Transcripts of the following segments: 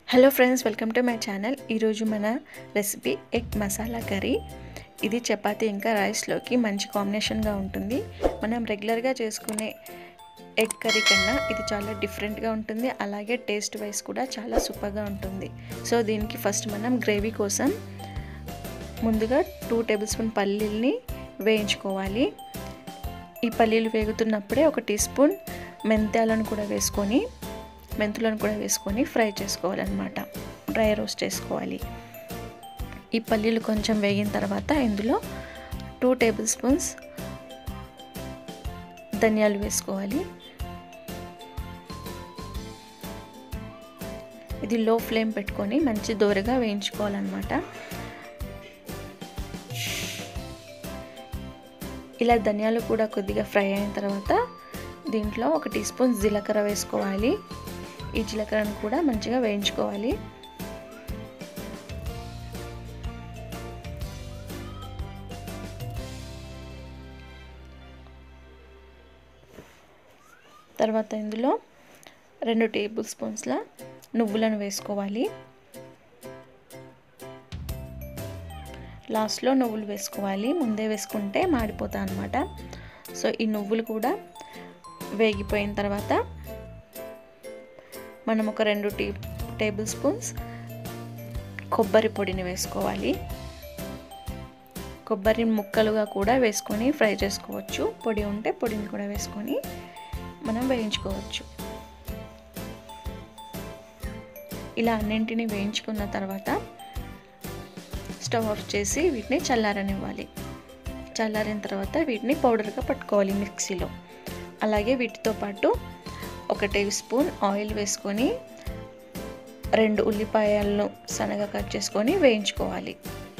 hello friends welcome to my channel ఈరోజు మన recipe egg masala curry ఇది చపాతీ ఇంకా రైస్లోకి మంచి కాంబినేషన్గా ఉంటుంది మనం రెగ్యులర్గా చేసుకునే ఎగ్ కర్రీ కన్నా ఇది చాలా డిఫరెంట్గా ఉంటుంది అలాగే టేస్ట్ వైజ్ కూడా చాలా సూపర్గా ఉంటుంది సో దీనికి ఫస్ట్ మనం గ్రేవీ కోసం ముందుగా టూ టేబుల్ స్పూన్ పల్లీల్ని వేయించుకోవాలి ఈ పల్లీలు వేగుతున్నప్పుడే ఒక టీ స్పూన్ మెంతాలను కూడా వేసుకొని మెంతులను కూడా వేసుకొని ఫ్రై చేసుకోవాలన్నమాట డ్రై రోస్ట్ చేసుకోవాలి ఈ పల్లీలు కొంచెం వేగిన తర్వాత ఇందులో టూ టేబుల్ స్పూన్స్ ధనియాలు వేసుకోవాలి ఇది లో ఫ్లేమ్ పెట్టుకొని మంచి దోరగా వేయించుకోవాలన్నమాట ఇలా ధనియాలు కూడా కొద్దిగా ఫ్రై అయిన తర్వాత దీంట్లో ఒక టీ స్పూన్ జీలకర్ర వేసుకోవాలి ఈ జీలకర్రను కూడా మంచిగా వేయించుకోవాలి తర్వాత ఇందులో రెండు టేబుల్ స్పూన్స్ల నువ్వులను వేసుకోవాలి లాస్ట్లో నువ్వులు వేసుకోవాలి ముందే వేసుకుంటే మాడిపోతా అనమాట సో ఈ నువ్వులు కూడా వేగిపోయిన తర్వాత మనం ఒక రెండు టీ టేబుల్ స్పూన్స్ కొబ్బరి పొడిని వేసుకోవాలి కొబ్బరి ముక్కలుగా కూడా వేసుకొని ఫ్రై చేసుకోవచ్చు పొడి ఉంటే పొడిని కూడా వేసుకొని మనం వేయించుకోవచ్చు ఇలా అన్నింటిని వేయించుకున్న తర్వాత స్టవ్ ఆఫ్ చేసి వీటిని చల్లారనివ్వాలి చల్లారిన తర్వాత వీటిని పౌడర్గా పట్టుకోవాలి మిక్సీలో అలాగే వీటితో పాటు ఒక టేబుల్ స్పూన్ ఆయిల్ వేసుకొని రెండు ఉల్లిపాయలను సన్నగా కట్ చేసుకొని వేయించుకోవాలి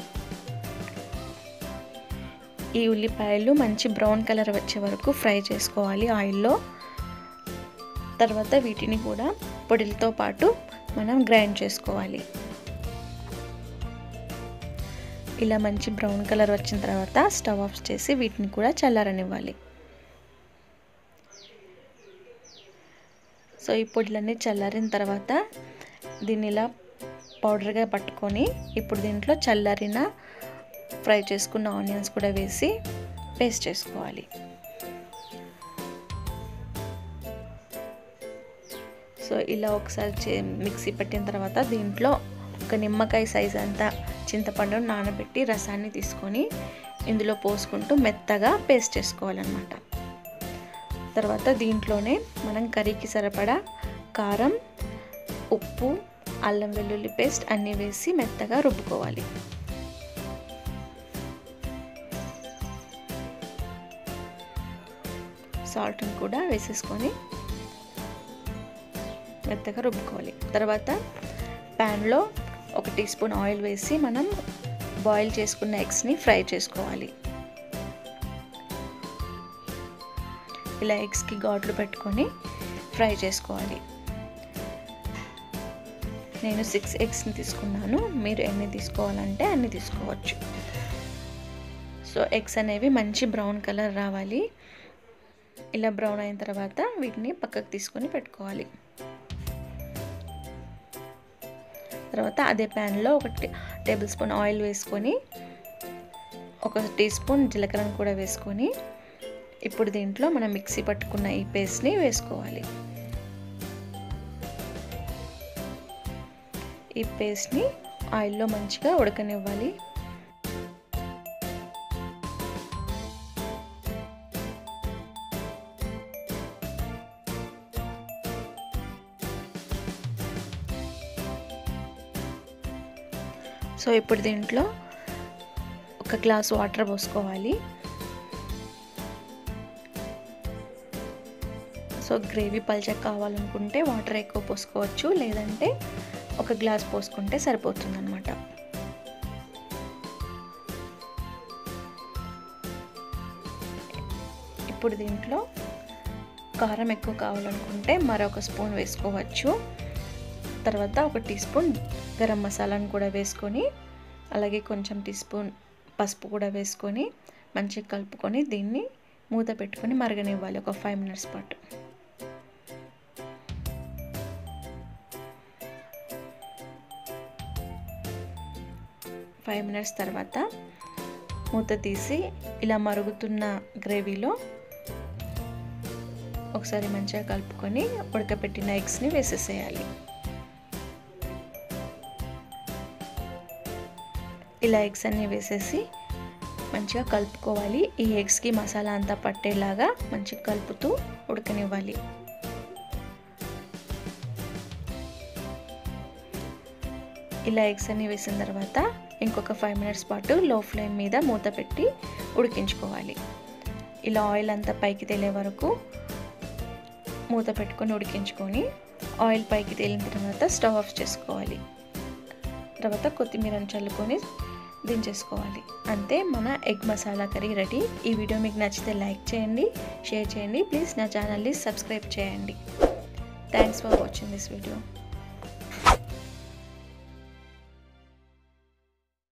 ఈ ఉల్లిపాయలు మంచి బ్రౌన్ కలర్ వచ్చే వరకు ఫ్రై చేసుకోవాలి ఆయిల్లో తర్వాత వీటిని కూడా పొడిలతో పాటు మనం గ్రైండ్ చేసుకోవాలి ఇలా మంచి బ్రౌన్ కలర్ వచ్చిన తర్వాత స్టవ్ ఆఫ్ చేసి వీటిని కూడా చల్లారనివ్వాలి సో ఈ పొడులన్నీ చల్లారిన తర్వాత దీన్ని ఇలా పౌడర్గా పట్టుకొని ఇప్పుడు దీంట్లో చల్లారిన ఫ్రై చేసుకున్న ఆనియన్స్ కూడా వేసి పేస్ట్ చేసుకోవాలి సో ఇలా ఒకసారి మిక్సీ పెట్టిన తర్వాత దీంట్లో ఒక నిమ్మకాయ సైజ్ అంతా చింతపండును నానబెట్టి రసాన్ని తీసుకొని ఇందులో పోసుకుంటూ మెత్తగా పేస్ట్ చేసుకోవాలన్నమాట తర్వాత దీంట్లోనే మనం కర్రీకి సరిపడా కారం ఉప్పు అల్లం వెల్లుల్లి పేస్ట్ అన్నీ వేసి మెత్తగా రుబ్బుకోవాలి సాల్ట్ని కూడా వేసేసుకొని మెత్తగా రుబ్బుకోవాలి తర్వాత ప్యాన్లో ఒక టీ స్పూన్ ఆయిల్ వేసి మనం బాయిల్ చేసుకున్న ఎగ్స్ని ఫ్రై చేసుకోవాలి ఇలా ఎగ్స్కి ఘాట్లు పెట్టుకొని ఫ్రై చేసుకోవాలి నేను సిక్స్ ఎగ్స్ని తీసుకున్నాను మీరు ఎన్ని తీసుకోవాలంటే అన్ని తీసుకోవచ్చు సో ఎగ్స్ అనేవి మంచి బ్రౌన్ కలర్ రావాలి ఇలా బ్రౌన్ అయిన తర్వాత వీటిని పక్కకు తీసుకొని పెట్టుకోవాలి తర్వాత అదే ప్యాన్లో ఒక టేబుల్ స్పూన్ ఆయిల్ వేసుకొని ఒక టీ స్పూన్ జీలకర్రను కూడా వేసుకొని ఇప్పుడు దీంట్లో మనం మిక్సీ పట్టుకున్న ఈ పేస్ట్ని వేసుకోవాలి ఈ పేస్ట్ని ఆయిల్లో మంచిగా ఉడకనివ్వాలి సో ఇప్పుడు దీంట్లో ఒక గ్లాస్ వాటర్ పోసుకోవాలి సో గ్రేవీ పల్చగా కావాలనుకుంటే వాటర్ ఎక్కువ పోసుకోవచ్చు లేదంటే ఒక గ్లాస్ పోసుకుంటే సరిపోతుంది అనమాట ఇప్పుడు దీంట్లో కారం ఎక్కువ కావాలనుకుంటే మరొక స్పూన్ వేసుకోవచ్చు తర్వాత ఒక టీ స్పూన్ గరం మసాలాను కూడా వేసుకొని అలాగే కొంచెం టీ స్పూన్ పసుపు కూడా వేసుకొని మంచిగా కలుపుకొని దీన్ని మూత పెట్టుకొని మరగనివ్వాలి ఒక ఫైవ్ మినిట్స్ పాటు ఫైవ్ మినిట్స్ తర్వాత మూత తీసి ఇలా మరుగుతున్న గ్రేవీలో ఒకసారి మంచిగా కలుపుకొని ఉడకపెట్టిన ఎగ్స్ని వేసేసేయాలి ఇలా ఎగ్స్ అన్నీ వేసేసి మంచిగా కలుపుకోవాలి ఈ ఎగ్స్కి మసాలా అంతా పట్టేలాగా మంచిగా కలుపుతూ ఉడకనివ్వాలి ఇలా ఎగ్స్ అన్ని వేసిన తర్వాత ఇంకొక ఫైవ్ మినిట్స్ పాటు లో ఫ్లేమ్ మీద మూత పెట్టి ఉడికించుకోవాలి ఇలా ఆయిల్ అంతా పైకి తేలే వరకు మూత పెట్టుకొని ఉడికించుకొని ఆయిల్ పైకి తేలిన తర్వాత స్టవ్ ఆఫ్ చేసుకోవాలి తర్వాత కొత్తిమీరని చల్లుకొని దించేసుకోవాలి అంతే మన ఎగ్ మసాలా కర్రీ రెడీ ఈ వీడియో మీకు నచ్చితే లైక్ చేయండి షేర్ చేయండి ప్లీజ్ నా ఛానల్ని సబ్స్క్రైబ్ చేయండి thanks for watching this video